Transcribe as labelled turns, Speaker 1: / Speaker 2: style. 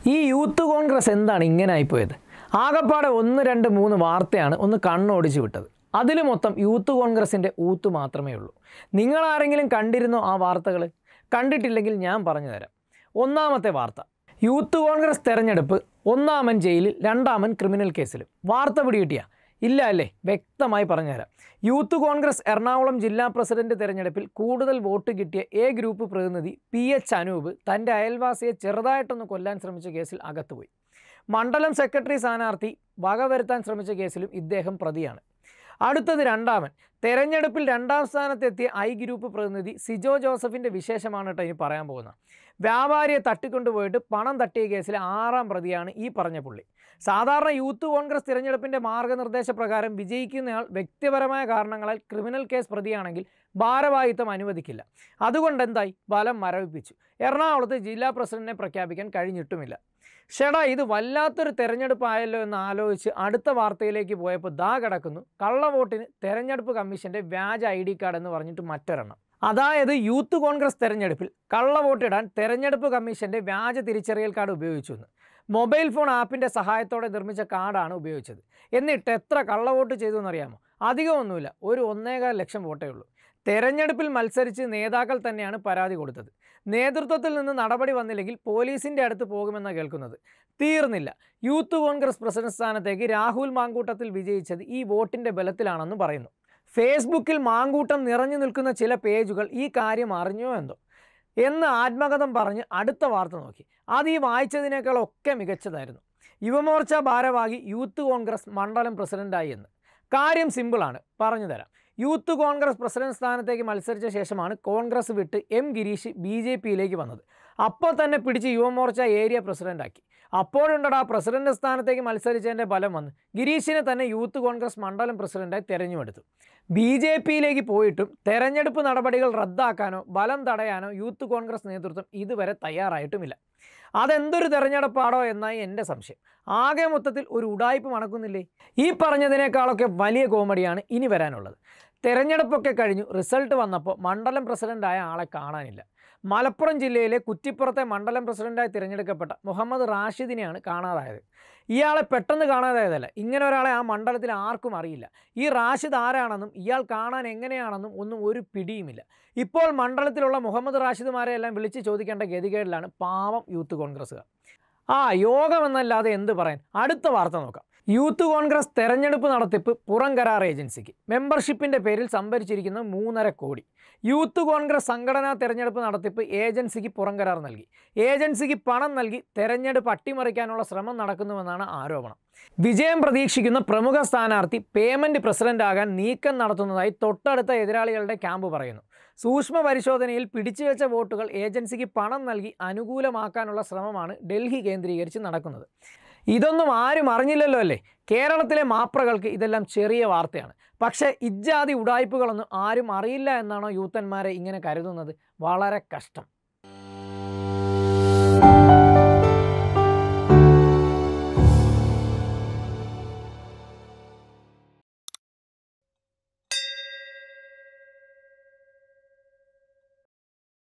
Speaker 1: ഈ യൂത്ത് കോൺഗ്രസ് എന്താണ് ഇങ്ങനെ ആയിപ്പോയത് ആകപ്പാടെ ഒന്ന് രണ്ട് മൂന്ന് വാർത്തയാണ് ഒന്ന് കണ്ണോടിച്ച് വിട്ടത് അതിൽ മൊത്തം യൂത്ത് കോൺഗ്രസിൻ്റെ ഊത്ത് മാത്രമേ ഉള്ളൂ നിങ്ങൾ ആരെങ്കിലും കണ്ടിരുന്നോ ആ വാർത്തകൾ കണ്ടിട്ടില്ലെങ്കിൽ ഞാൻ പറഞ്ഞു തരാം ഒന്നാമത്തെ വാർത്ത യൂത്ത് കോൺഗ്രസ് തെരഞ്ഞെടുപ്പ് ഒന്നാമൻ ജയിലിൽ രണ്ടാമൻ ക്രിമിനൽ കേസിലും വാർത്ത പിടികിട്ടിയ ഇല്ല അല്ലേ വ്യക്തമായി പറഞ്ഞുതരാം യൂത്ത് കോൺഗ്രസ് എറണാകുളം ജില്ലാ പ്രസിഡന്റ് തെരഞ്ഞെടുപ്പിൽ കൂടുതൽ വോട്ട് കിട്ടിയ എ ഗ്രൂപ്പ് പ്രതിനിധി പി എച്ച് അനൂപ് തൻ്റെ അയൽവാസിയെ ചെറുതായിട്ടൊന്ന് കൊല്ലാൻ ശ്രമിച്ച കേസിൽ അകത്തുപോയി മണ്ഡലം സെക്രട്ടറി സ്ഥാനാർത്ഥി വകവരുത്താൻ ശ്രമിച്ച കേസിലും ഇദ്ദേഹം പ്രതിയാണ് അടുത്തത് രണ്ടാമൻ തെരഞ്ഞെടുപ്പിൽ രണ്ടാം സ്ഥാനത്തെത്തിയ ഐ ഗ്രൂപ്പ് പ്രതിനിധി സിജോ ജോസഫിൻ്റെ വിശേഷമാണ് കേട്ടോ ഇനി പറയാൻ പോകുന്നത് വ്യാപാരിയെ തട്ടിക്കൊണ്ടുപോയിട്ട് പണം തട്ടിയ കേസിലെ ആറാം പ്രതിയാണ് ഈ പറഞ്ഞ പുള്ളി സാധാരണ യൂത്ത് കോൺഗ്രസ് തിരഞ്ഞെടുപ്പിൻ്റെ മാർഗനിർദ്ദേശപ്രകാരം വിജയിക്കുന്നയാൾ വ്യക്തിപരമായ കാരണങ്ങളാൽ ക്രിമിനൽ കേസ് പ്രതിയാണെങ്കിൽ ഭാരവാഹിത്വം അനുവദിക്കില്ല അതുകൊണ്ട് എന്തായി ബലം മരവിപ്പിച്ചു എറണാകുളത്ത് ജില്ലാ പ്രസിഡന്റിനെ പ്രഖ്യാപിക്കാൻ കഴിഞ്ഞിട്ടുമില്ല ഷെടാ ഇത് വല്ലാത്തൊരു തെരഞ്ഞെടുപ്പായല്ലോ എന്ന് ആലോചിച്ച് അടുത്ത വാർത്തയിലേക്ക് പോയപ്പോൾ ദാ കിടക്കുന്നു കള്ളവോട്ടിന് തെരഞ്ഞെടുപ്പ് കമ്മീഷന്റെ വ്യാജ ഐ ഡി കാർഡ് എന്ന് പറഞ്ഞിട്ട് മറ്റൊരെണ്ണം അതായത് യൂത്ത് കോൺഗ്രസ് തെരഞ്ഞെടുപ്പിൽ കള്ളവോട്ടിടാൻ തെരഞ്ഞെടുപ്പ് കമ്മീഷന്റെ വ്യാജ തിരിച്ചറിയൽ കാർഡ് ഉപയോഗിച്ചു എന്ന് മൊബൈൽ ഫോൺ ആപ്പിൻ്റെ സഹായത്തോടെ നിർമ്മിച്ച കാർഡാണ് ഉപയോഗിച്ചത് എന്നിട്ട് എത്ര കള്ളവോട്ട് ചെയ്തു എന്നറിയാമോ അധികമൊന്നുമില്ല ഒരു ഒന്നേകാൽ ലക്ഷം വോട്ടേ ഉള്ളൂ തെരഞ്ഞെടുപ്പിൽ മത്സരിച്ച് നേതാക്കൾ തന്നെയാണ് പരാതി കൊടുത്തത് നേതൃത്വത്തിൽ നിന്ന് നടപടി വന്നില്ലെങ്കിൽ പോലീസിൻ്റെ അടുത്ത് പോകുമെന്നാണ് കേൾക്കുന്നത് തീർന്നില്ല യൂത്ത് കോൺഗ്രസ് പ്രസിഡന്റ് സ്ഥാനത്തേക്ക് രാഹുൽ മാങ്കൂട്ടത്തിൽ വിജയിച്ചത് ഈ വോട്ടിൻ്റെ ബലത്തിലാണെന്ന് പറയുന്നു ഫേസ്ബുക്കിൽ മാങ്കൂട്ടം നിറഞ്ഞു നിൽക്കുന്ന ചില പേജുകൾ ഈ കാര്യം അറിഞ്ഞോ എന്തോ എന്ന് ആത്മകഥം പറഞ്ഞ് അടുത്ത വാർത്ത നോക്കി അത് ഈ വായിച്ചതിനേക്കാളൊക്കെ മികച്ചതായിരുന്നു യുവമോർച്ച ഭാരവാഹി യൂത്ത് കോൺഗ്രസ് മണ്ഡലം പ്രസിഡന്റായി എന്ന് കാര്യം സിമ്പിളാണ് പറഞ്ഞു തരാം യൂത്ത് കോൺഗ്രസ് പ്രസിഡന്റ് സ്ഥാനത്തേക്ക് മത്സരിച്ച ശേഷമാണ് കോൺഗ്രസ് വിട്ട് എം ഗിരീഷ് ബി ജെ പിയിലേക്ക് വന്നത് അപ്പോൾ തന്നെ പിടിച്ച് യുവമോർച്ച ഏരിയ പ്രസിഡന്റാക്കി അപ്പോഴുണ്ടടാ പ്രസിഡന്റ് സ്ഥാനത്തേക്ക് മത്സരിച്ചതിൻ്റെ ഫലം വന്ന് ഗിരീഷിനെ തന്നെ യൂത്ത് കോൺഗ്രസ് മണ്ഡലം പ്രസിഡന്റായി തെരഞ്ഞെടുത്തു ബി ജെ പിയിലേക്ക് പോയിട്ടും തെരഞ്ഞെടുപ്പ് നടപടികൾ റദ്ദാക്കാനോ ബലം തടയാനോ യൂത്ത് കോൺഗ്രസ് നേതൃത്വം ഇതുവരെ തയ്യാറായിട്ടുമില്ല അതെന്തൊരു തെരഞ്ഞെടുപ്പാടോ എന്നായി എൻ്റെ സംശയം ആകെ മൊത്തത്തിൽ ഒരു ഉടായ്പ് മണക്കുന്നില്ലേ ഈ പറഞ്ഞതിനേക്കാളൊക്കെ വലിയ കോമഡിയാണ് ഇനി വരാനുള്ളത് തെരഞ്ഞെടുപ്പൊക്കെ കഴിഞ്ഞു റിസൾട്ട് വന്നപ്പോൾ മണ്ഡലം പ്രസിഡൻ്റായ ആളെ കാണാനില്ല മലപ്പുറം ജില്ലയിലെ കുറ്റിപ്പുറത്തെ മണ്ഡലം പ്രസിഡന്റായി തിരഞ്ഞെടുക്കപ്പെട്ട മുഹമ്മദ് റാഷിദിനെയാണ് കാണാതായത് ഇയാളെ പെട്ടെന്ന് കാണാതായതല്ല ഇങ്ങനെ ഒരാളെ ആ മണ്ഡലത്തിൽ ആർക്കും അറിയില്ല ഈ റാഷിദ് ആരാണെന്നും ഇയാൾ കാണാൻ എങ്ങനെയാണെന്നും ഒന്നും ഒരു പിടിയുമില്ല ഇപ്പോൾ മണ്ഡലത്തിലുള്ള മുഹമ്മദ് റാഷിദുമാരെ എല്ലാം വിളിച്ച് ചോദിക്കേണ്ട ഗതികേടിലാണ് പാവം യൂത്ത് കോൺഗ്രസ്സുകാർ ആ യോഗമെന്നല്ലാതെ എന്ത് പറയാൻ അടുത്ത വാർത്ത നോക്കാം യൂത്ത് കോൺഗ്രസ് തെരഞ്ഞെടുപ്പ് നടത്തിപ്പ് പുറം കരാർ ഏജൻസിക്ക് മെമ്പർഷിപ്പിൻ്റെ പേരിൽ സംഭരിച്ചിരിക്കുന്ന മൂന്നര കോടി യൂത്ത് കോൺഗ്രസ് സംഘടനാ തെരഞ്ഞെടുപ്പ് നടത്തിപ്പ് ഏജൻസിക്ക് പുറം കരാർ നൽകി ഏജൻസിക്ക് പണം നൽകി തെരഞ്ഞെടുപ്പ് അട്ടിമറിക്കാനുള്ള ശ്രമം നടക്കുന്നുവെന്നാണ് ആരോപണം വിജയം പ്രതീക്ഷിക്കുന്ന പ്രമുഖ സ്ഥാനാർത്ഥി പേയ്മെൻറ്റ് പ്രസിഡന്റ് ആകാൻ നീക്കം നടത്തുന്നതായി തൊട്ടടുത്ത എതിരാളികളുടെ ക്യാമ്പ് പറയുന്നു സൂക്ഷ്മ പരിശോധനയിൽ പിടിച്ചുവെച്ച വോട്ടുകൾ ഏജൻസിക്ക് പണം നൽകി അനുകൂലമാക്കാനുള്ള ശ്രമമാണ് ഡൽഹി കേന്ദ്രീകരിച്ച് നടക്കുന്നത് ഇതൊന്നും ആരും അറിഞ്ഞില്ലല്ലോ അല്ലേ കേരളത്തിലെ മാപ്രകൾക്ക് ഇതെല്ലാം ചെറിയ വാർത്തയാണ് പക്ഷേ ഇജ്ജാതി ഉടായ്പകളൊന്നും ആരും അറിയില്ല എന്നാണോ യൂത്തന്മാരെ ഇങ്ങനെ കരുതുന്നത് വളരെ കഷ്ടം